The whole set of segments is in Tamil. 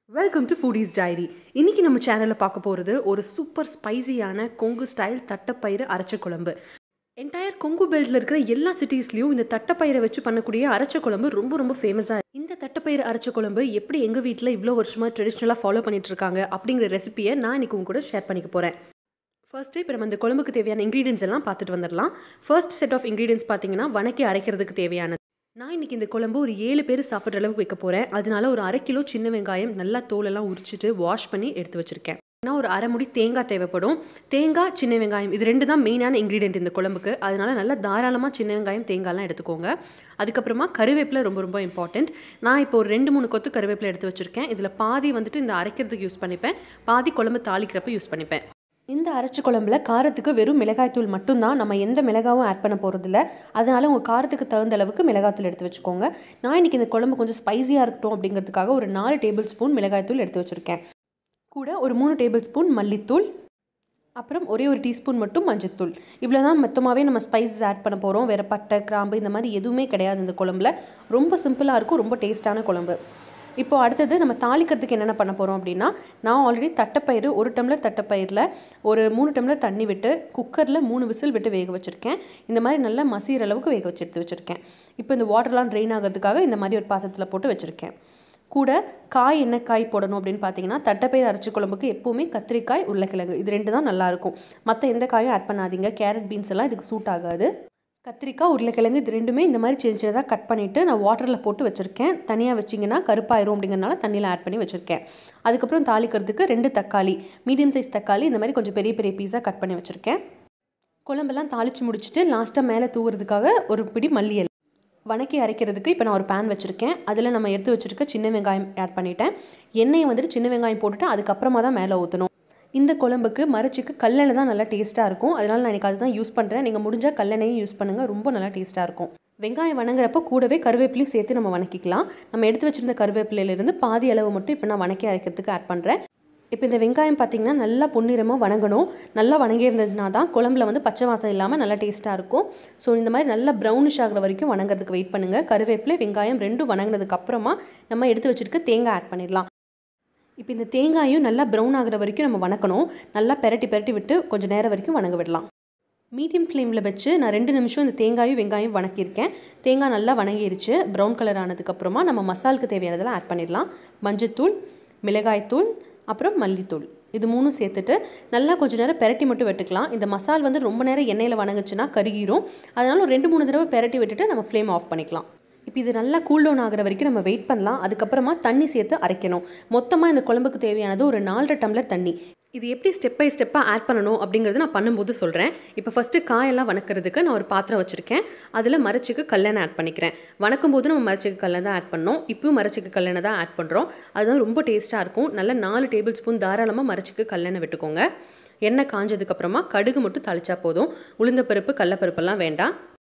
வெல்கம் டு ஃபுடீஸ் டைரி இன்னைக்கு நம்ம சேனலில் பார்க்க போகிறது ஒரு சூப்பர் ஸ்பைசியான கொங்கு ஸ்டைல் தட்டைப்பயிறு அரைச்ச குழம்பு என்டையர் கொங்கு பெல்ட்டில் இருக்கிற எல்லா சிட்டிஸ்லையும் இந்த தட்டைப்பயிரை வச்சு பண்ணக்கூடிய அரைச்ச குழம்பு ரொம்ப ரொம்ப ஃபேமஸாக இந்த தட்டைப்பயிறு அரைச்ச குழம்பு எப்படி எங்கள் வீட்டில் இவ்வளோ வருஷமாக ட்ரெடிஷ்னலாக ஃபாலோ பண்ணிட்டு இருக்காங்க அப்படிங்கிற ரெசிபியை நான் இன்னைக்கு உங்க கூட ஷேர் பண்ணிக்க போகிறேன் ஃபர்ஸ்ட்டு இப்போ நம்ம இந்த குழம்புக்கு தேவையான இன்க்ரீடியன்ஸ் எல்லாம் பார்த்துட்டு வந்துடலாம் ஃபர்ஸ்ட் செட் ஆஃப் இன்க்ரீடியன்ஸ் பார்த்தீங்கன்னா வணக்கி அரைக்கிறதுக்கு தேவையானது நான் இன்னைக்கு இந்த குழம்பு ஒரு ஏழு பேர் சாப்பிட்ற அளவுக்கு வைக்க போகிறேன் அதனால ஒரு அரை கிலோ சின்ன வெங்காயம் நல்லா தோலெல்லாம் உரிச்சிட்டு வாஷ் பண்ணி எடுத்து வச்சிருக்கேன் நான் ஒரு அரை முடி தேங்காய் தேவைப்படும் தேங்காய் சின்ன வெங்காயம் இது ரெண்டு தான் மெயினான இன்க்ரீடியன்ட் இந்த குழம்புக்கு அதனால நல்லா தாராளமாக சின்ன வெங்காயம் தேங்காய்லாம் எடுத்துக்கோங்க அதுக்கப்புறமா கருவேப்பிலை ரொம்ப ரொம்ப இம்பார்ட்டண்ட் நான் இப்போ ஒரு ரெண்டு மூணு கொத்து கருவேப்பிலை எடுத்து வச்சிருக்கேன் இதில் பாதி வந்துட்டு இந்த அரைக்கிறதுக்கு யூஸ் பண்ணிப்பேன் பாதி குழம்பு தாளிக்கிறப்ப யூஸ் பண்ணிப்பேன் இந்த அரைச்ச குழம்புல காரத்துக்கு வெறும் மிளகாய்த்தூள் மட்டும்தான் நம்ம எந்த மிளகாவும் ஆட் பண்ண போகிறதில்ல அதனால உங்கள் காரத்துக்கு தகுந்த அளவுக்கு மிளகாய்த்தூள் எடுத்து வச்சுக்கோங்க நான் இன்னைக்கு இந்த குழம்பு கொஞ்சம் ஸ்பைசியாக இருக்கட்டும் அப்படிங்கிறதுக்காக ஒரு நாலு டேபிள் ஸ்பூன் மிளகாய்த்தூள் எடுத்து வச்சுருக்கேன் கூட ஒரு மூணு டேபிள் ஸ்பூன் மல்லித்தூள் அப்புறம் ஒரே ஒரு டீஸ்பூன் மட்டும் மஞ்சத்தூள் இவ்வளோ தான் மொத்தமாகவே நம்ம ஸ்பைசஸ் ஆட் பண்ண போகிறோம் வேறு பட்டை கிராம்பு இந்த மாதிரி எதுவுமே கிடையாது இந்த குழம்புல ரொம்ப சிம்பிளாக இருக்கும் ரொம்ப டேஸ்ட்டான குழம்பு இப்போ அடுத்தது நம்ம தாளிக்கிறதுக்கு என்னென்ன பண்ண போகிறோம் அப்படின்னா நான் ஆல்ரெடி தட்டைப்பயிறு ஒரு டம்ளர் தட்டைப்பயிரில் ஒரு மூணு டம்ளர் தண்ணி விட்டு குக்கரில் மூணு விசில் விட்டு வேக வச்சுருக்கேன் இந்த மாதிரி நல்லா மசிகிற அளவுக்கு வேக வச்சு எடுத்து வச்சுருக்கேன் இப்போ இந்த வாட்டர்லாம் ட்ரெயின் ஆகிறதுக்காக இந்த மாதிரி ஒரு பாத்திரத்தில் போட்டு வச்சுருக்கேன் கூட காய் என்ன காய் போடணும் அப்படின்னு பார்த்தீங்கன்னா தட்டைப்பயிர் அரைச்சி குழம்புக்கு எப்போவுமே கத்திரிக்காய் உருளைக்கிழங்கு இது ரெண்டு தான் நல்லாயிருக்கும் மற்ற எந்த காயும் ஆட் பண்ணாதீங்க கேரட் பீன்ஸ் எல்லாம் இதுக்கு சூட் ஆகாது கத்திரிக்காய் உருளைக்கிழங்கு இது ரெண்டுமே இந்த மாதிரி சின்ன சின்னதாக கட் பண்ணிவிட்டு நான் வாட்டரில் போட்டு வச்சுருக்கேன் தனியாக வச்சிங்கன்னா கருப்பாயிரும் அப்படிங்கிறனால தண்ணியில் ஆட் பண்ணி வச்சுருக்கேன் அதுக்கப்புறம் தாளிக்கிறதுக்கு ரெண்டு தக்காளி மீடியம் சைஸ் தக்காளி இந்த மாதிரி கொஞ்சம் பெரிய பெரிய பீஸாக கட் பண்ணி வச்சுருக்கேன் குழம்பெல்லாம் தாளித்து முடிச்சுட்டு லாஸ்ட்டாக மேலே தூவுறதுக்காக ஒரு பிடி மல்லி இலை வணக்கி அரைக்கிறதுக்கு இப்போ நான் ஒரு பேன் வச்சுருக்கேன் அதில் நம்ம எடுத்து வச்சுருக்க சின்ன வெங்காயம் ஆட் பண்ணிட்டேன் எண்ணெயை வந்துட்டு சின்ன வெங்காயம் போட்டுட்டு அதுக்கப்புறமா தான் மேலே ஊற்றணும் இந்த குழம்புக்கு மரச்சிக்கு கல்லெண்ணெய் தான் நல்லா டேஸ்ட்டாக இருக்கும் அதனால் நான் எனக்கு அதுதான் யூஸ் பண்ணுறேன் நீங்கள் முடிஞ்சால் கல்லெண்ணையும் யூஸ் பண்ணுங்கள் ரொம்ப நல்லா டேஸ்ட்டாக இருக்கும் வெங்காயம் வணங்குறப்போ கூடவே கருவேப்பிலையும் சேர்த்து நம்ம வணக்கிக்கலாம் நம்ம எடுத்து வச்சுருந்த கருவேப்பிலையிலேருந்து பாதி அளவு மட்டும் இப்போ நான் வணக்கி அரைக்கிறதுக்கு ஆட் பண்ணுறேன் இப்போ இந்த வெங்காயம் பார்த்திங்கன்னா நல்லா பொன்னிறமாக வணங்கணும் நல்லா வணங்கியிருந்ததுனா தான் குழம்புல வந்து பச்சை வாசம் இல்லாமல் நல்லா டேஸ்ட்டாக இருக்கும் ஸோ இந்த மாதிரி நல்லா ப்ரௌனிஷ் ஆகிற வரைக்கும் வணங்குறதுக்கு வெயிட் பண்ணுங்கள் கருவேப்பிலை வெங்காயம் ரெண்டும் வணங்கினதுக்கு அப்புறமா நம்ம எடுத்து வச்சுருக்க தேங்காய் ஆட் பண்ணிடலாம் இப்போ இந்த தேங்காயும் நல்லா ப்ரௌன் ஆகிற வரைக்கும் நம்ம வணக்கணும் நல்லா பெரட்டி பெரட்டி விட்டு கொஞ்சம் நேரம் வரைக்கும் வணங்க விடலாம் மீடியம் ஃப்ளேமில் வச்சு நான் ரெண்டு நிமிஷம் இந்த தேங்காயும் வெங்காயம் வணக்கியிருக்கேன் தேங்காய் நல்லா வணங்கிருச்சு ப்ரௌன் கலர் ஆனதுக்கப்புறமா நம்ம மசாலுக்கு தேவையானதெல்லாம் ஆட் பண்ணிடலாம் மஞ்சத்தூள் மிளகாய்த்தூள் அப்புறம் மல்லித்தூள் இது மூணும் சேர்த்துட்டு நல்லா கொஞ்சம் நேரம் பெரட்டி மட்டும் வெட்டுக்கலாம் இந்த மசால் வந்து ரொம்ப நேரம் எண்ணெயில் வணங்குச்சுன்னா கருகிரும் அதனால ஒரு ரெண்டு மூணு தடவை பெரட்டி விட்டுட்டு நம்ம ஃப்ளேம் ஆஃப் பண்ணிக்கலாம் இப்போ இது நல்லா கூல் டவுன் ஆகிற வரைக்கும் நம்ம வெயிட் பண்ணலாம் அதுக்கப்புறமா தண்ணி சேர்த்து அரைக்கணும் மொத்தமாக இந்த குழம்புக்கு தேவையானது ஒரு நாலரை டம்ளர் தண்ணி இது எப்படி ஸ்டெப் பை ஸ்டெப்பாக ஆட் பண்ணணும் அப்படிங்கிறது நான் பண்ணும்போது சொல்கிறேன் இப்போ ஃபஸ்ட்டு காயெல்லாம் வணக்கிறதுக்கு நான் ஒரு பாத்திரம் வச்சுருக்கேன் அதில் மரச்சிக்கு கல்லெண்ணெய் ஆட் பண்ணிக்கிறேன் வணக்கும் போது நம்ம மரச்சிக்கு கல்லெண்ணெய் தான் ஆட் பண்ணோம் இப்பவும் மரச்சிக்கு கல்லெண்ணெய் தான் ஆட் பண்ணுறோம் அதுதான் ரொம்ப டேஸ்ட்டாக இருக்கும் நல்ல நாலு டேபிள் ஸ்பூன் தாராளமாக மரச்சிக்கு கல்லெண்ணெய் விட்டுக்கோங்க எண்ணெய் காஞ்சதுக்கப்புறமா கடுகு மட்டும் தாளிச்சா போதும் உளுந்தப்பருப்பு கடலப்பருப்பெல்லாம் வேண்டாம்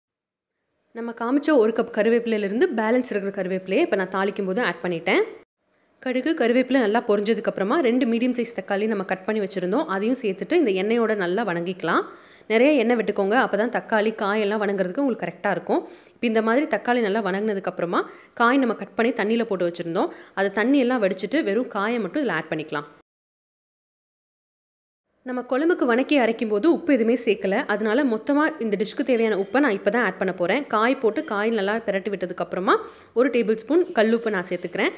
நம்ம காமிச்ச ஒரு கப் கருவேப்பிலையிலேருந்து பேலன்ஸ் இருக்கிற கருவேப்பிலையை இப்போ நான் தாளிக்கும் போது ஆட் பண்ணிட்டேன் கடுகு கருவேப்பிலை நல்லா பொரிஞ்சதுக்கப்புறமா ரெண்டு மீடியம் சைஸ் தக்காளி நம்ம கட் பண்ணி வச்சுருந்தோம் அதையும் சேர்த்துட்டு இந்த எண்ணெயோட நல்லா வணங்கிக்கலாம் நிறைய எண்ணெய் விட்டுக்கோங்க அப்போ தான் தக்காளி காயெல்லாம் வணங்குறதுக்கு உங்களுக்கு கரெக்டாக இருக்கும் இப்போ இந்த மாதிரி தக்காளி நல்லா வணங்கினதுக்கப்புறமா காய் நம்ம கட் பண்ணி தண்ணியில் போட்டு வச்சுருந்தோம் அதை தண்ணியெல்லாம் வடிச்சிட்டு வெறும் காயை மட்டும் இதில் ஆட் பண்ணிக்கலாம் நம்ம குழம்புக்கு வணக்கி அரைக்கும் போது உப்பு எதுவுமே சேர்க்கல அதனால மொத்தமாக இந்த டிஷ்க்கு தேவையான உப்பை நான் இப்போ தான் ஆட் பண்ண போகிறேன் காய் போட்டு காய் நல்லா பிரட்டி விட்டதுக்கப்புறமா ஒரு டேபிள் ஸ்பூன் கல்லுப்பு நான் சேர்த்துக்கிறேன்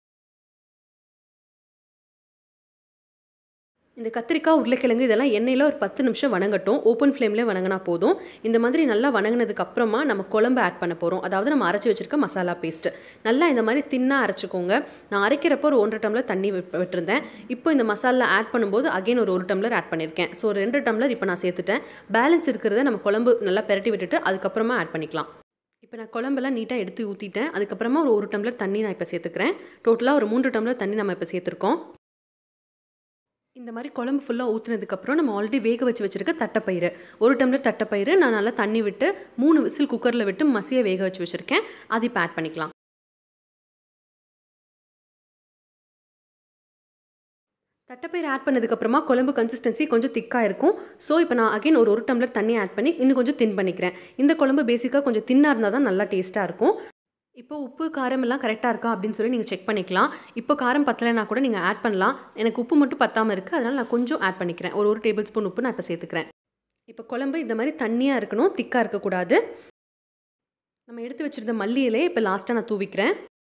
இந்த கத்திரிக்காய் உருளைக்கிழங்கு இதெல்லாம் எண்ணெயில் ஒரு பத்து நிமிஷம் வணங்கட்டும் ஓப்பன் ஃப்ளேம்லேயே வணங்கினா போதும் இந்த மாதிரி நல்லா வணங்கினதுக்கு அப்புறமா நம்ம குழம்பு ஆட் பண்ண போகிறோம் அதாவது நம்ம அரைச்சி வச்சிருக்க மசாலா பேஸ்ட்டு நல்லா இந்த மாதிரி தின்னாக அரைச்சிக்கோங்க நான் அரைக்கிறப்போ ஒரு ஒன்றரை டம்ளர் தண்ணி விட்டுருந்தேன் இப்போ இந்த மசாலா ஆட் பண்ணும்போது அகைன் ஒரு ஒரு டம்ளர் ஆட் பண்ணியிருக்கேன் ஸோ ரெண்டு டம்ளர் இப்போ நான் சேர்த்துட்டேன் பேலன்ஸ் இருக்கிறத நம்ம குழம்பு நல்லா பெரட்டி விட்டுட்டு அதுக்கப்புறமா ஆட் பண்ணிக்கலாம் இப்போ நான் குழம்பெல்லாம் நீட்டாக எடுத்து ஊற்றிட்டேன் அதுக்கப்புறமா ஒரு ஒரு டம்ளர் தண்ணி நான் இப்போ சேர்த்துக்கிறேன் டோட்டலாக ஒரு மூன்று டம்ளர் தண்ணி நம்ம இப்போ சேர்த்துருக்கோம் இந்த மாதிரி குழம்பு ஃபுல்லாக ஊற்றுனதுக்கப்புறம் நம்ம ஆல்ரெடி வேக வச்சு வச்சுருக்க தட்டைப்பயிறு ஒரு டம்ளர் தட்டைப்பயிறு நான் நல்லா தண்ணி விட்டு மூணு விசில் குக்கரில் விட்டு மசிய வேக வச்சு வச்சுருக்கேன் அது இப்போ ஆட் பண்ணிக்கலாம் தட்டைப்பயிறு ஆட் பண்ணதுக்கப்புறமா குழம்பு கன்சிஸ்டன்சி கொஞ்சம் திக்காக இருக்கும் ஸோ இப்போ நான் அகைன் ஒரு ஒரு டம்ளர் தண்ணி ஆட் பண்ணி இன்னும் கொஞ்சம் தின் பண்ணிக்கிறேன் இந்த குழம்பு பேசிக்காக கொஞ்சம் தின்னாக இருந்தால் தான் நல்லா டேஸ்ட்டாக இருக்கும் இப்போ உப்பு காரம் எல்லாம் கரெக்டாக இருக்கா அப்படின்னு சொல்லி நீங்கள் செக் பண்ணிக்கலாம் இப்போ காரம் பத்தலைன்னா கூட நீங்கள் ஆட் பண்ணலாம் எனக்கு உப்பு மட்டும் பத்தாமல் இருக்குது அதனால் நான் கொஞ்சம் ஆட் பண்ணிக்கிறேன் ஒரு ஒரு டேபிள் ஸ்பூன் உப்பு நான் இப்போ சேர்த்துக்கிறேன் இப்போ குழம்பு இந்த மாதிரி தண்ணியாக இருக்கணும் திக்காக இருக்கக்கூடாது நம்ம எடுத்து வச்சுருந்த மல்லி இலையை இப்போ லாஸ்ட்டாக நான் தூவிக்கிறேன்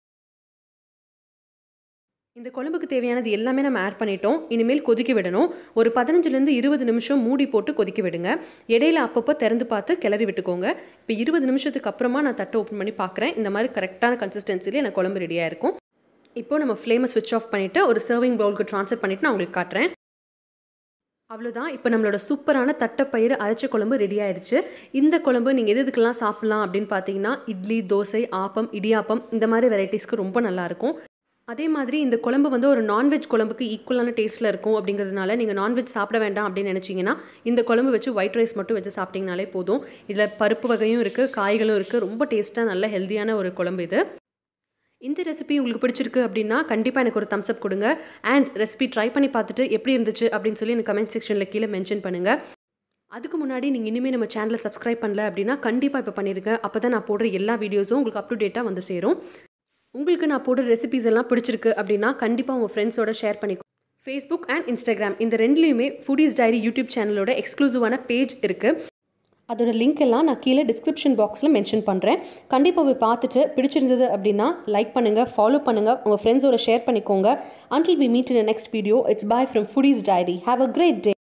இந்த குழம்புக்கு தேவையானது எல்லாமே நம்ம ஆட் பண்ணிட்டோம் இனிமேல் கொதிக்க விடணும் ஒரு பதினஞ்சுலேருந்து இருபது நிமிஷம் மூடி போட்டு கொதிக்க விடுங்க இடையில அப்பப்போ திறந்து பார்த்து கிளறி விட்டுக்கோங்க இப்போ இருபது நிமிஷத்துக்கு அப்புறமா நான் தட்டை ஓப்பன் பண்ணி பார்க்குறேன் இந்த மாதிரி கரெக்டான கன்சிஸ்டன்சியில் எனக்கு குழம்பு ரெடியாக இருக்கும் இப்போ நம்ம ஃப்ளேமை ஸ்விட்ச் ஆஃப் பண்ணிவிட்டு ஒரு சர்விங் பவுலுக்கு ட்ரான்ஸ்ஃபர் பண்ணிவிட்டு நான் உங்களுக்கு காட்டுறேன் அவ்வளோதான் இப்போ நம்மளோட சூப்பரான தட்டைப்பயிறு அரைச்ச குழம்பு ரெடி ஆயிடுச்சு இந்த குழம்பு நீங்கள் எது எதுக்கெல்லாம் சாப்பிட்லாம் அப்படின்னு பார்த்தீங்கன்னா இட்லி தோசை ஆப்பம் இடியாப்பம் இந்த மாதிரி வெரைட்டிஸ்க்கு ரொம்ப நல்லாயிருக்கும் அதே மாதிரி இந்த குழம்பு வந்து ஒரு நான்வெஜ் குழம்புக்கு ஈக்குவலான டேஸ்ட்டில் இருக்கும் அப்படிங்கிறதுனால நீங்கள் நான்வெஜ் சாப்பிட வேண்டாம் அப்படின்னு நினச்சிங்கன்னா இந்த குழம்பு வச்சு ஒயிட் ரைஸ் மட்டும் வச்சு சாப்பிட்டிங்கனாலே போதும் இதில் பருப்பு வகையும் இருக்குது காய்களும் இருக்குது ரொம்ப டேஸ்ட்டாக நல்ல ஹெல்த்தியான ஒரு குழம்பு இது இந்த ரெசிபி உங்களுக்கு பிடிச்சிருக்கு அப்படின்னா கண்டிப்பாக எனக்கு ஒரு தம்ஸ் அப் கொடுங்க அண்ட் ரெசிபி ட்ரை பண்ணி பார்த்துட்டு எப்படி இருந்துச்சு அப்படின்னு சொல்லி எனக்கு கமெண்ட் செக்ஷனில் கீழே மென்ஷன் பண்ணுங்கள் அதுக்கு முன்னாடி நீங்கள் இனிமேல் நம்ம சேனலை சப்ஸ்கிரைப் பண்ணல அப்படின்னா கண்டிப்பாக இப்போ பண்ணிடுங்க அப்போ தான் நான் போடுற எல்லா வீடியோஸும் உங்களுக்கு அப் டு டேட்டாக வந்து சேரும் உங்களுக்கு நான் போடுற ரெசிபிஸ் எல்லாம் பிடிச்சிருக்கு அப்படின்னா கண்டிப்பாக உங்கள் ஃப்ரெண்ட்ஸோட ஷேர் பண்ணிக்கோ ஃபேஸ்புக் அண்ட் இன்ஸ்டாகிராம் இந்த ரெண்டுலேயுமே ஃபுடிஸ் டைரி யூடியூப் சேனலோட எக்ஸ்க்ளூசிவான பேஜ் இருக்குது அதோட லிங்க் எல்லாம் நான் கீழே டிஸ்கிரிப்ஷன் பாக்ஸில் மென்ஷன் பண்ணுறேன் கண்டிப்பாக போய் பார்த்துட்டு பிடிச்சிருந்தது அப்படின்னா லைக் பண்ணுங்கள் ஃபாலோ பண்ணுங்கள் உங்கள் ஃப்ரெண்ட்ஸோட ஷேர் பண்ணிக்கோங்க until we meet in next video it's bye from foodies diary have a great day